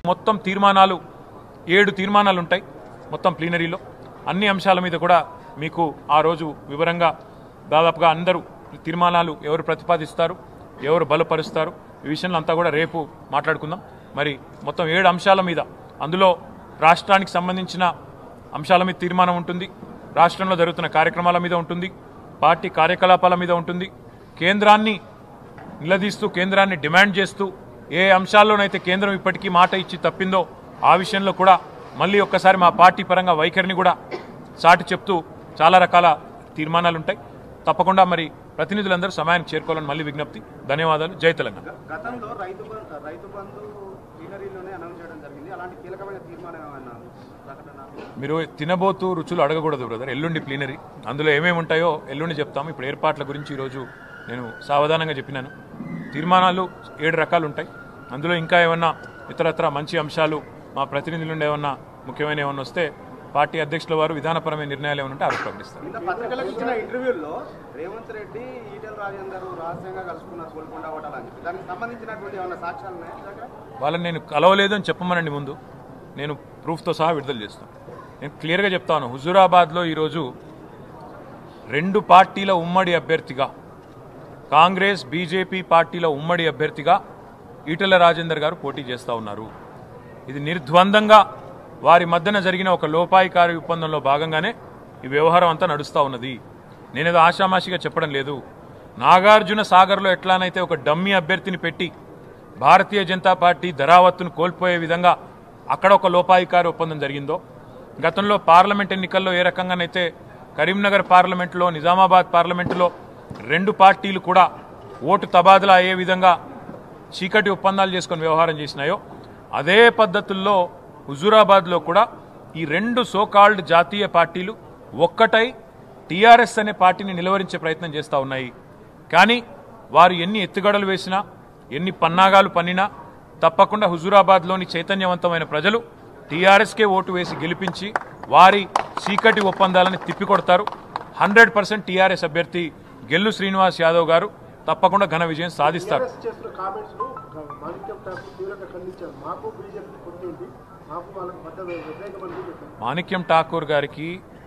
మొత్తం తీర్మానాలు ఏడు తీర్మానాలు ఉంటాయి మొత్తం ప్లీనరీలో అన్ని అంశాల మీద కూడా మీకు ఆ రోజు వివరంగా దాదాపుగా అందరూ తీర్మానాలు ఎవరు ప్రతిపాదిస్తారు ఎవరు బలపరుస్తారు ఈ విషయంలో అంతా కూడా రేపు మాట్లాడుకుందాం మరి మొత్తం ఏడు అంశాల మీద అందులో రాష్ట్రానికి సంబంధించిన అంశాల మీద తీర్మానం ఉంటుంది రాష్ట్రంలో జరుగుతున్న కార్యక్రమాల మీద ఉంటుంది పార్టీ కార్యకలాపాల మీద ఉంటుంది కేంద్రాన్ని నిలదీస్తూ కేంద్రాన్ని డిమాండ్ చేస్తూ ఏ అంశాల్లోనైతే కేంద్రం ఇప్పటికీ మాట ఇచ్చి తప్పిందో ఆ విషయంలో కూడా మళ్ళీ ఒక్కసారి మా పార్టీ పరంగా వైఖరిని కూడా చాటి చెప్తూ చాలా రకాల తీర్మానాలు ఉంటాయి తప్పకుండా మరి ప్రతినిధులందరూ సమయానికి చేరుకోవాలని మళ్ళీ విజ్ఞప్తి ధన్యవాదాలు జై తెలంగాణ గతంలో రైతు బంధు రైతు బంధు ప్లీనరీలోనే అనౌన్స్ చేయడం జరిగింది అలాంటి కీలకమైన తీర్మానం ఏమైనా ప్రకటన మీరు తినబోతూ రుచులు అడగకూడదు బ్రదర్ ఎల్లుండి ప్లీనరీ అందులో ఏమేమి ఉంటాయో ఎల్లుండి చెప్తాము ఇప్పుడు ఏర్పాట్ల గురించి ఈరోజు నేను సావధానంగా చెప్పినాను తీర్మానాలు ఏడు రకాలు ఉంటాయి అందులో ఇంకా ఏమన్నా ఇతరత్ర మంచి అంశాలు మా ప్రతినిధుల నుండి ఏమన్నా ముఖ్యమైన ఏమన్నా వస్తే పార్టీ అధ్యక్షుల వారు విధానపరమైన నిర్ణయాలు ఏమైనా ఉంటే ఆ రోజు ప్రకటిస్తారు నిన్న పత్రికలకు ఇచ్చిన ఇంటర్వ్యూల్లో రేవంత్ రెడ్డి ఈటెల రాజేందర్ రహస్యంగా కలుసుకున్నారు గోల్కొండ హోటల్ అని చెప్పి దానికి సంబంధించినటువంటి ఏమైనా సాక్ష్యాలు ఉన్నాయా మీ దగ్గర వాళ్ళని నేను కలవలేదు అని చెప్పమనండి ముందు నేను ప్రూఫ్తో సహా విడుదల చేస్తాను నేను క్లియర్గా చెప్తాను హుజూరాబాద్లో ఈరోజు రెండు పార్టీల ఉమ్మడి అభ్యర్థిగా కాంగ్రెస్ బీజేపీ పార్టీల ఉమ్మడి అభ్యర్థిగా ఈటెల రాజేందర్ గారు పోటీ చేస్తూ ఉన్నారు ఇది నిర్ద్వందంగా వారి మధ్యన జరిగిన ఒక లోపాయికారి ఒప్పందంలో భాగంగానే ఈ వ్యవహారం అంతా నడుస్తూ ఉన్నది నేనేదో ఆషామాషిగా చెప్పడం లేదు నాగార్జున సాగర్లో ఎట్లానైతే ఒక డమ్మీ అభ్యర్థిని పెట్టి భారతీయ జనతా పార్టీ ధరావత్తును కోల్పోయే విధంగా అక్కడ ఒక లోపాయికారి ఒప్పందం జరిగిందో గతంలో పార్లమెంట్ ఎన్నికల్లో ఏ రకంగానైతే కరీంనగర్ పార్లమెంట్లో నిజామాబాద్ పార్లమెంటులో రెండు పార్టీలు కూడా ఓటు తబాదలా అయ్యే విధంగా చీకటి ఒప్పందాలు చేసుకొని వ్యవహారం చేసినాయో అదే పద్ధతుల్లో హుజూరాబాద్లో కూడా ఈ రెండు సోకాల్డ్ జాతీయ పార్టీలు ఒక్కటై టీఆర్ఎస్ అనే పార్టీని నిలువరించే ప్రయత్నం చేస్తూ ఉన్నాయి కానీ వారు ఎన్ని ఎత్తుగడలు వేసినా ఎన్ని పన్నాగాలు పన్నినా తప్పకుండా హుజూరాబాద్లోని చైతన్యవంతమైన ప్రజలు టీఆర్ఎస్కే ఓటు వేసి గెలిపించి వారి చీకటి ఒప్పందాలను తిప్పికొడతారు హండ్రెడ్ పర్సెంట్ టీఆర్ఎస్ అభ్యర్థి గెల్లు శ్రీనివాస్ యాదవ్ గారు తప్పకుండా ఘన విజయం సాధిస్తారు టీఆర్ఎస్ చేస్తున్న కామెంట్స్ ను మాణిక్యం ఠాకూర్ తీవ్రంగా ఖండించారు మాకు బీజేపీ పొత్తు ఉంది మాకు వాళ్ళకి మధ్య వ్యతిరేకమని చెప్పారు మాణిక్యం ఠాకూర్ గారికి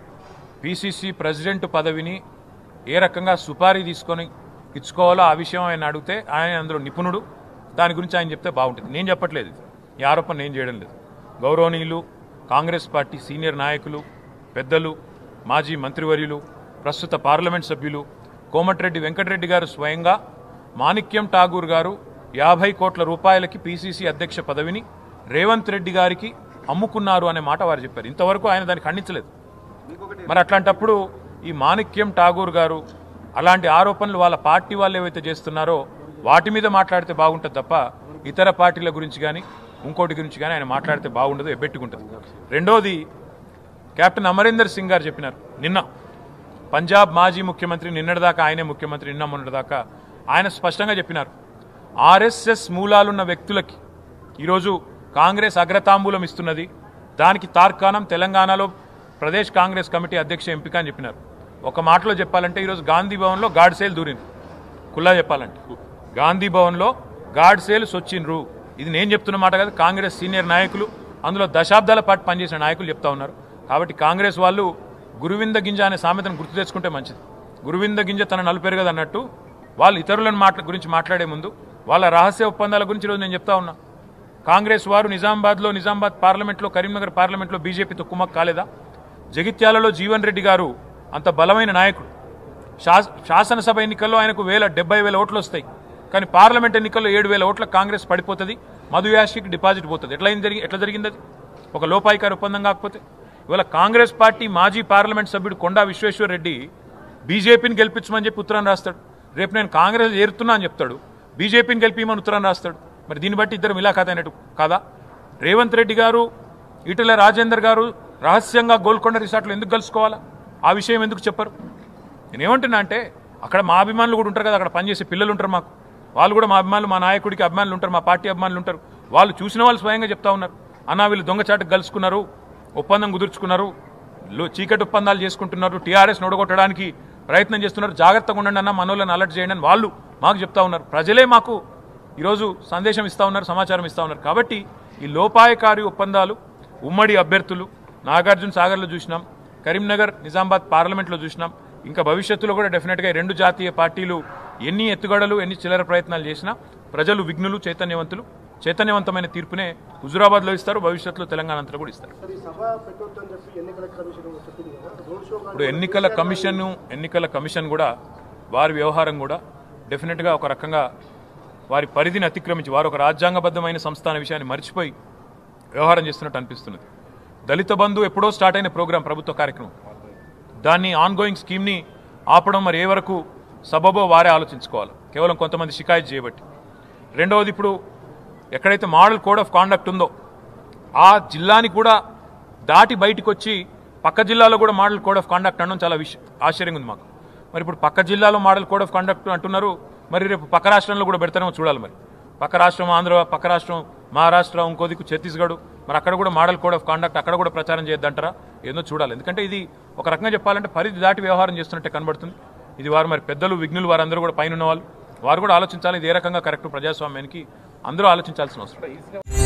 పిసిసి ప్రెసిడెంట్ పదవిని ఏ రకంగా సుపారీ తీసుకొని ఇచ్చుకోవాలో ఆ విషయం ఆయన అడిగితే ఆయన అందులో నిపుణుడు దాని గురించి ఆయన చెప్తే బాగుంటుంది నేను చెప్పట్లేదు ఇది. ఈ ఆరోపణ నేను చేయడం లేదు గౌరవనీయులు కాంగ్రెస్ పార్టీ సీనియర్ నాయకులు పెద్దలు మాజీ మంత్రివర్యులు ప్రస్తుత పార్లమెంట్ సభ్యులు కోమటిరెడ్డి వెంకటరెడ్డి గారు స్వయంగా మాణిక్యం ఠాగూర్ గారు యాభై కోట్ల రూపాయలకి పిసిసి అధ్యక్ష పదవిని రేవంత్ రెడ్డి గారికి అమ్ముకున్నారు అనే మాట వారు చెప్పారు ఇంతవరకు ఆయన దాన్ని ఖండించలేదు ఇంకొకటి మరి అట్లాంటప్పుడు ఈ మాణిక్యం ఠాగూర్ గారు అలాంటి ఆరోపణలు వాళ్ళ పార్టీ వాళ్ళు ఏవైతే చేస్తున్నారో వాటి మీద మాట్లాడితే బాగుంటుంది తప్ప ఇతర పార్టీల గురించి కానీ ఇంకోటి గురించి కానీ ఆయన మాట్లాడితే బాగుండదు ఎబ్బెట్టుకుంటుంది రెండోది కెప్టెన్ అమరీందర్ సింగ్ గారు చెప్పినారు నిన్న పంజాబ్ మాజీ ముఖ్యమంత్రి నిన్నటిదాకా ఆయనే ముఖ్యమంత్రి నిన్న మొన్నటిదాకా ఆయన స్పష్టంగా చెప్పినారు ఆర్ఎస్ఎస్ మూలాలున్న వ్యక్తులకి ఈరోజు కాంగ్రెస్ అగ్రతాంబూలం ఇస్తున్నది దానికి తార్కాణం తెలంగాణలో ప్రదేశ్ కాంగ్రెస్ కమిటీ అధ్యక్ష ఎంపిక అని చెప్పినారు ఒక మాటలో చెప్పాలంటే ఈరోజు గాంధీ భవన్లో గాడ్ సేల్ దూరింది కుల్లా చెప్పాలంటే గాంధీ భవన్లో గాడ్ సేల్స్ వచ్చిండ్రు ఇది నేను చెప్తున్న మాట కాదు కాంగ్రెస్ సీనియర్ నాయకులు అందులో దశాబ్దాల పాటు పనిచేసిన నాయకులు చెప్తా ఉన్నారు కాబట్టి కాంగ్రెస్ వాళ్ళు గురువింద గింజ అనే సామెతను గుర్తు తెచ్చుకుంటే మంచిది గురువింద గింజ తన నలుపేరు కదా అన్నట్టు వాళ్ళు ఇతరులను మాట్లా గురించి మాట్లాడే ముందు వాళ్ళ రహస్య ఒప్పందాల గురించి ఈరోజు నేను చెప్తా ఉన్నా కాంగ్రెస్ వారు నిజామాబాద్లో నిజామాబాద్ పార్లమెంట్లో కరీంనగర్ పార్లమెంట్లో బీజేపీతో కుమ్మక్ కాలేదా జగిత్యాలలో జీవన్ రెడ్డి గారు అంత బలమైన నాయకుడు శాస శాసనసభ ఎన్నికల్లో ఆయనకు వేల డెబ్బై వేల ఓట్లు వస్తాయి కానీ పార్లమెంట్ ఎన్నికల్లో ఏడు వేల ఓట్ల కాంగ్రెస్ పడిపోతుంది మధు యాష్కి డిపాజిట్ పోతుంది ఎట్లా అయింది జరిగి ఎట్లా జరిగింది అది ఒక లోపాయికారి ఒప్పందం కాకపోతే ఇవాళ కాంగ్రెస్ పార్టీ మాజీ పార్లమెంట్ సభ్యుడు కొండా విశ్వేశ్వర్ రెడ్డి బీజేపీని గెలిపించమని చెప్పి ఉత్తరం రాస్తాడు రేపు నేను కాంగ్రెస్ చేరుతున్నా అని చెప్తాడు బీజేపీని గెలిపించమని ఉత్తరం రాస్తాడు మరి దీన్ని బట్టి ఇద్దరు మిలాఖాత అయినట్టు కాదా రేవంత్ రెడ్డి గారు ఈటెల రాజేందర్ గారు రహస్యంగా గోల్కొండ రిసార్ట్లో ఎందుకు కలుసుకోవాలా ఆ విషయం ఎందుకు చెప్పరు నేనేమంటున్నా అంటే అక్కడ మా అభిమానులు కూడా ఉంటారు కదా అక్కడ పనిచేసే పిల్లలు ఉంటారు మాకు వాళ్ళు కూడా మా అభిమానులు మా నాయకుడికి అభిమానులు ఉంటారు మా పార్టీ అభిమానులు ఉంటారు వాళ్ళు చూసిన వాళ్ళు స్వయంగా చెప్తా ఉన్నారు అన్నా వీళ్ళు దొంగచాటుకు కలుసుకున్నారు ఒప్పందం కుదుర్చుకున్నారు లో- చీకటి ఒప్పందాలు చేసుకుంటున్నారు టీఆర్ఎస్ నొడగొట్టడానికి ప్రయత్నం చేస్తున్నారు జాగ్రత్తగా ఉండండి అన్న మనోళ్ళని అలర్ట్ చేయండి అని వాళ్ళు మాకు చెప్తా ఉన్నారు ప్రజలే మాకు ఈరోజు సందేశం ఇస్తా ఉన్నారు సమాచారం ఇస్తా ఉన్నారు కాబట్టి ఈ లోపాయకారి ఒప్పందాలు ఉమ్మడి అభ్యర్థులు నాగార్జున సాగర్లో చూసినాం కరీంనగర్ నిజామాబాద్ పార్లమెంట్లో చూసినాం ఇంకా భవిష్యత్తులో కూడా డెఫినెట్గా ఈ రెండు జాతీయ పార్టీలు ఎన్ని ఎత్తుగడలు ఎన్ని చిల్లర ప్రయత్నాలు చేసినా ప్రజలు విఘ్నులు చైతన్యవంతులు చైతన్యవంతమైన తీర్పునే హుజురాబాద్లో ఇస్తారు భవిష్యత్తులో తెలంగాణ అంతా కూడా ఇస్తారు సార్ ఈ సభ పెట్టొద్దని చెప్పి ఎన్నికల కమిషన్ చెప్పింది కదా రోడ్ షో ఇప్పుడు ఎన్నికల కమిషన్ ఎన్నికల కమిషన్ కూడా వారి వ్యవహారం కూడా డెఫినెట్గా ఒక రకంగా వారి పరిధిని అతిక్రమించి వారు ఒక రాజ్యాంగబద్ధమైన సంస్థ అనే విషయాన్ని మర్చిపోయి వ్యవహారం చేస్తున్నట్టు అనిపిస్తున్నది దళిత బంధు ఎప్పుడో స్టార్ట్ అయిన ప్రోగ్రాం ప్రభుత్వ కార్యక్రమం దాన్ని ఆన్ గోయింగ్ స్కీమ్ని ఆపడం మరి ఏ వరకు సబబో వారే ఆలోచించుకోవాలి కేవలం కొంతమంది షికాయత్ చేయబట్టి రెండవది ఇప్పుడు ఎక్కడైతే మోడల్ కోడ్ ఆఫ్ కాండక్ట్ ఉందో ఆ జిల్లాని కూడా దాటి బయటకు వచ్చి పక్క జిల్లాలో కూడా మోడల్ కోడ్ ఆఫ్ కాండక్ట్ అనడం చాలా విష ఆశ్చర్యంగా ఉంది మాకు మరి ఇప్పుడు పక్క జిల్లాలో మోడల్ కోడ్ ఆఫ్ కాండక్ట్ అంటున్నారు మరి రేపు పక్క రాష్ట్రంలో కూడా పెడతారేమో చూడాలి మరి పక్క రాష్ట్రం ఆంధ్ర పక్క రాష్ట్రం మహారాష్ట్ర ఇంకో దిక్కు ఛత్తీస్గఢ్ మరి అక్కడ కూడా మోడల్ కోడ్ ఆఫ్ కాండక్ట్ అక్కడ కూడా ప్రచారం చేయొద్దంటారా ఏందో చూడాలి ఎందుకంటే ఇది ఒక రకంగా చెప్పాలంటే పరిధి దాటి వ్యవహారం చేస్తున్నట్టే కనబడుతుంది ఇది వారు మరి పెద్దలు విఘ్నులు వారందరూ కూడా పైన ఉన్న వాళ్ళు వారు కూడా ఆలోచించాలి ఇది ఏ రకంగా కరెక్ట్ ప్రజాస్వామ్యానికి అందరూ ఆలోచించాల్సిన అవసరం